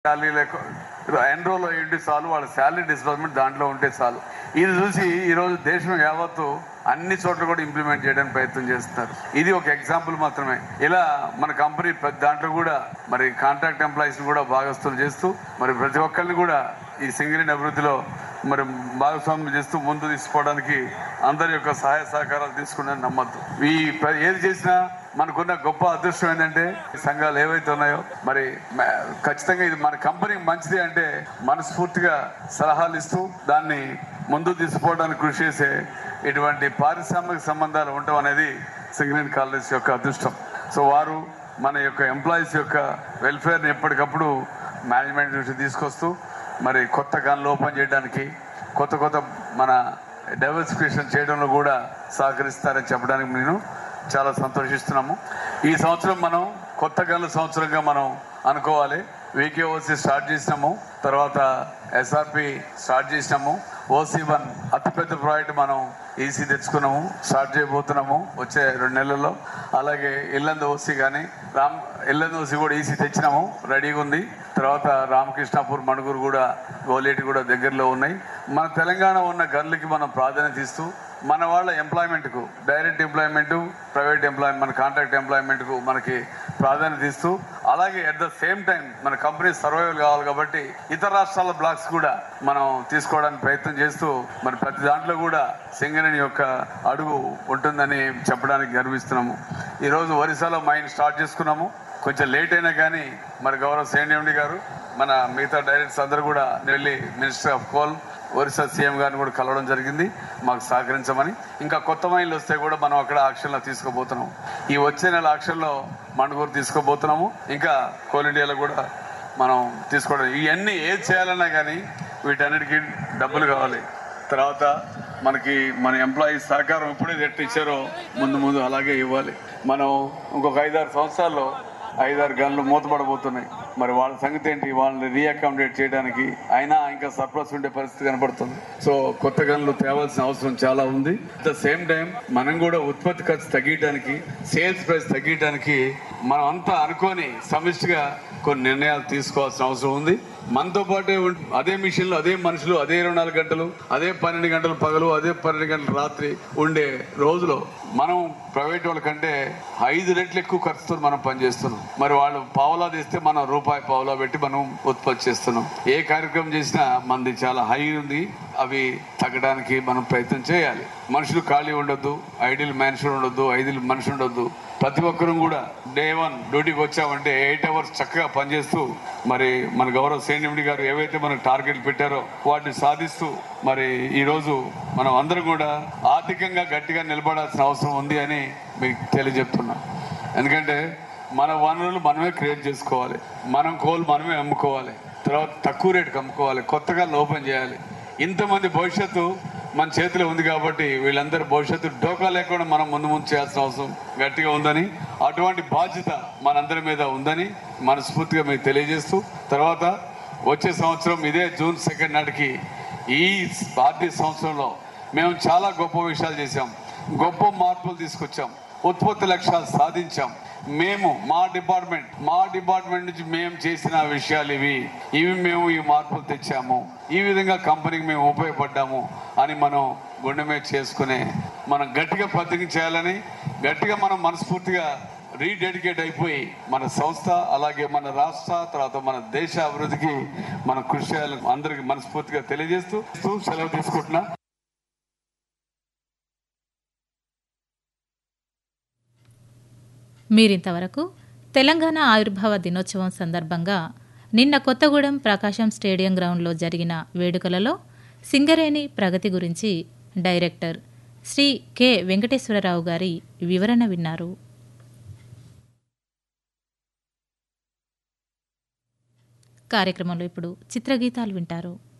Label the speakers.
Speaker 1: శాలరీలకు enrol అయ్యి ఉంటే చాలు వాళ్ళ శాలరీ డిస్బర్స్మెంట్ దాంట్లో ఉంటే చాలు ఇది చూసి ఈరోజు దేశం యావత్తు అన్ని చోట్ల కూడా ఇంప్లిమెంట్ చేయడానికి ప్రయత్నం చేస్తున్నారు ఇది ఒక ఎగ్జాంపుల్ మాత్రమే ఇలా మన కంపెనీ ప్రతి దాంట్లో కూడా మరి కాంట్రాక్ట్ ఎంప్లాయీస్ కూడా భాగస్తులు చేస్తూ మరి ప్రతి ఒక్కరిని కూడా ఈ సింగరేణి అభివృద్ధిలో మరి భాగస్వామ్యం చేస్తూ ముందు తీసుకోవడానికి అందరి యొక్క సహాయ సహకారాలు తీసుకున్నాను నమ్మద్దు ఈ ప్ర- ఏది చేసినా మనకున్న గొప్ప అదృష్టం ఏంటంటే ఈ సంఘాలు ఏవైతే ఉన్నాయో మరి మ- ఖచ్చితంగా ఇది మన కంపెనీకి మంచిది అంటే మనస్ఫూర్తిగా సలహాలు ఇస్తూ దాన్ని ముందు తీసుకోవడానికి కృషి చేసే ఇటువంటి పారిశ్రామిక సంబంధాలు ఉండటం అనేది సింగరేణి కాలేజ్ యొక్క అదృష్టం సో వారు మన యొక్క ఎంప్లాయీస్ యొక్క వెల్ఫేర్ని ఎప్పటికప్పుడు మేనేజ్మెంట్ దృష్టి తీసుకొస్తూ మరి కొత్త గన్లు ఓపెన్ చేయడానికి కొత్త కొత్త మన డైవర్సిఫికేషన్ చేయడంలో కూడా సహకరిస్తారని చెప్పడానికి నేను చాలా సంతోషిస్తున్నాము ఈ సంవత్సరం మనం కొత్త గన్ల సంవత్సరంగా మనం అనుకోవాలి వీకేఓసి స్టార్ట్ చేసినాము తర్వాత ఎస్ఆర్పి స్టార్ట్ చేసినాము ఓసీ వన్ అతిపెద్ద ప్రాజెక్ట్ మనం ఈసీ తెచ్చుకున్నాము స్టార్ట్ చేయబోతున్నాము వచ్చే రెండు నెలల్లో అలాగే ఇల్లంద ఓసీ కానీ రామ్ ఇల్లంద ఓసీ కూడా ఈసీ తెచ్చినాము రెడీగా ఉంది తర్వాత రామకృష్ణాపూర్ మణుగూరు కూడా గోలేటి కూడా దగ్గరలో ఉన్నాయి మన తెలంగాణ ఉన్న గన్లకి మనం ప్రాధాన్యత ఇస్తూ మన వాళ్ళ ఎంప్లాయ్మెంట్కు డైరెక్ట్ ఎంప్లాయ్మెంట్ ప్రైవేట్ ఎంప్లాయ్ మన కాంట్రాక్ట్ ఎంప్లాయ్మెంట్కు మనకి ప్రాధాన్యత ఇస్తూ అలాగే అట్ ద సేమ్ టైం మన కంపెనీ సర్వైవల్ కావాలి కాబట్టి ఇతర రాష్ట్రాల బ్లాక్స్ కూడా మనం తీసుకోవడానికి ప్రయత్నం చేస్తూ మరి ప్రతి దాంట్లో కూడా సింగరేణి యొక్క అడుగు ఉంటుందని చెప్పడానికి గర్విస్తున్నాము ఈరోజు ఒరిస్సాలో మైన్ స్టార్ట్ చేసుకున్నాము కొంచెం లేట్ అయినా కానీ మరి గౌరవ సేనియండి గారు మన మిగతా డైరెక్టర్స్ అందరూ కూడా వెళ్ళి minister of coal Orissa CM గారిని కూడా కలవడం జరిగింది మాకు సహకరించమని ఇంకా కొత్త మైన్లు వస్తే కూడా మనం అక్కడ ఆక్షన్లో తీసుకోబోతున్నాం ఈ వచ్చే నెల ఆక్షన్లో మండుగూరు తీసుకోబోతున్నాము ఇంకా కోల్ ఇండియాలో కూడా మనం తీసుకోవడం ఇవన్నీ ఏది చేయాలన్నా కానీ వీటన్నిటికీ డబ్బులు కావాలి తర్వాత మనకి మన ఎంప్లాయీస్ సహకారం ఎప్పుడే ఎట్టు ఇచ్చారో ముందు ముందు అలాగే ఇవ్వాలి మనం ఇంకొక ఐదారు సంవత్సరాల్లో ఐదారు గన్లు మూతపడబోతున్నాయి మరి వాళ్ళ సంగతి ఏంటి వాళ్ళని రీఅకామిడేట్ చేయడానికి అయినా ఇంకా సర్ప్లస్ ఉండే పరిస్థితి కనబడుతుంది సో కొత్త గన్లు తేవాల్సిన అవసరం చాలా ఉంది అట్ ద సేమ్ టైం మనం కూడా ఉత్పత్తి ఖర్చు తగ్గించడానికి సేల్స్ ప్రైస్ తగ్గించడానికి మనం అంతా అనుకొని సమిష్టిగా కొన్ని నిర్ణయాలు తీసుకోవాల్సిన అవసరం ఉంది మనతో పాటే ఉం- అదే మిషన్లు అదే మనుషులు అదే ఇరవై నాలుగు గంటలు అదే పన్నెండు గంటలు పగలు అదే పన్నెండు గంటలు రాత్రి ఉండే రోజులో మనం ప్రైవేట్ వాళ్ళ కంటే ఐదు రెట్లు ఎక్కువ ఖర్చుతో మనం పనిచేస్తున్నాం మరి వాళ్ళు పావులా తీస్తే మనం రూపాయి పావులా పెట్టి మనం ఉత్పత్తి చేస్తున్నాం ఏ కార్యక్రమం చేసినా మనది చాలా హై ఉంది అవి తగ్గడానికి మనం ప్రయత్నం చేయాలి మనుషులు ఖాళీ ఉండొద్దు ఐడియల్ మనుషులు ఉండొద్దు ఐడియల్ మనిషి ఉండొద్దు ప్రతి ఒక్కరూ కూడా డే వన్ డ్యూటీకి వచ్చామంటే ఎయిట్ అవర్స్ చక్కగా పనిచేస్తూ మరి మన గౌరవ సైన్యముడి గారు ఏవైతే మనకు టార్గెట్ పెట్టారో వాటిని సాధిస్తూ మరి ఈరోజు మనం అందరం కూడా ఆర్థికంగా గట్టిగా నిలబడాల్సిన అవసరం ఉంది అని మీకు తెలియజెప్తున్నా ఎందుకంటే మన వనరులు మనమే క్రియేట్ చేసుకోవాలి మనం కోల్ మనమే అమ్ముకోవాలి తర్వాత తక్కువ రేటుకి అమ్ముకోవాలి కొత్తగా ఓపెన్ చేయాలి ఇంతమంది భవిష్యత్తు మన చేతిలో ఉంది కాబట్టి వీళ్ళందరి భవిష్యత్తు డోకా లేకుండా మనం ముందు ముందు చేయాల్సిన అవసరం గట్టిగా ఉందని అటువంటి బాధ్యత మనందరి మీద ఉందని మనస్ఫూర్తిగా మీకు తెలియజేస్తూ తర్వాత వచ్చే సంవత్సరం ఇదే జూన్ సెకండ్ నాటికి ఈ ఆర్థిక సంవత్సరంలో మేము చాలా గొప్ప విషయాలు చేశాం గొప్ప మార్పులు తీసుకొచ్చాం ఉత్పత్తి లక్ష్యాలు సాధించాం మేము మా డిపార్ట్మెంట్ మా డిపార్ట్మెంట్ నుంచి మేము చేసిన విషయాలు ఇవి ఇవి మేము ఈ మార్పులు తెచ్చాము ఈ విధంగా కంపెనీకి మేము ఉపయోగపడ్డాము అని మనం గుండె మీద చేసుకునే మనం గట్టిగా ప్రతిజ్ఞ చేయాలని గట్టిగా మనం మనస్ఫూర్తిగా రీడెడికేట్ అయిపోయి మన సంస్థ అలాగే మన రాష్ట్ర తర్వాత మన దేశ అభివృద్ధికి మనం కృషి చేయాలని అందరికి మనస్ఫూర్తిగా తెలియజేస్తూ సెలవు తీసుకుంటున్నా
Speaker 2: మీరింతవరకు తెలంగాణ ఆవిర్భావ దినోత్సవం సందర్భంగా నిన్న కొత్తగూడెం ప్రకాశం స్టేడియం గ్రౌండ్లో జరిగిన వేడుకలలో సింగరేణి ప్రగతి గురించి డైరెక్టర్ శ్రీ కె వెంకటేశ్వరరావు గారి వివరణ విన్నారు కార్యక్రమంలో ఇప్పుడు చిత్రగీతాలు వింటారు